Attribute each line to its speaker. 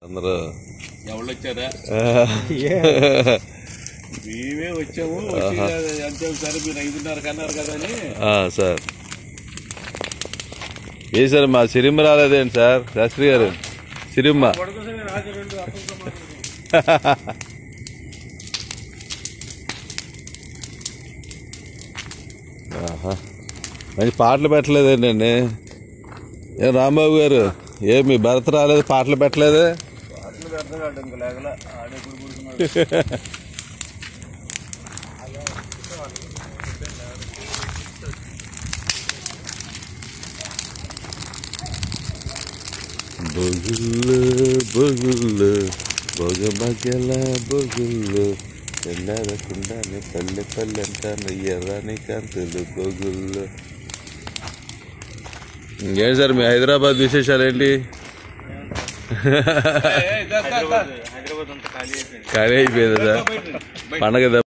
Speaker 1: అందరూ
Speaker 2: ఎవరు వచ్చారా
Speaker 1: ఆ,
Speaker 2: మేమే వచ్చాము వచ్చి అంతే సరే మీరు ఐదున్నర కన్నారు కదా అని
Speaker 1: ఆ, సార్ ఏ సార్ మా సిరిమ్మ రాలేదేంటి సార్ శాస్త్రి గారు సిరిమ్మ ఆహా. మంచి పాటలు పెట్టలేదేంటండి ఏ రాంబాబు గారు ఏ మీ భరత్ రాలేదు పాటలు పెట్టలేదు
Speaker 2: అట్లు పెడతాడు ఇంకా లేకలా ఆడే గుడి గుడుకున్నాడు
Speaker 1: బొగుళ్ళు బొగుళ్ళు బొగమగల బొగుళ్ళు తెల్లారకుండానే పల్లె పల్లె అంటాను ఎర్రని కాంతులు బొగుళ్ళు ఇంకేం సార్ మీ హైదరాబాద్ విశేషాలు ఏంటి
Speaker 2: హైదరాబాద్ అంతా ఖాళీ అయిపోయింది
Speaker 1: ఖాళీ అయిపోయింది సార్ పండగ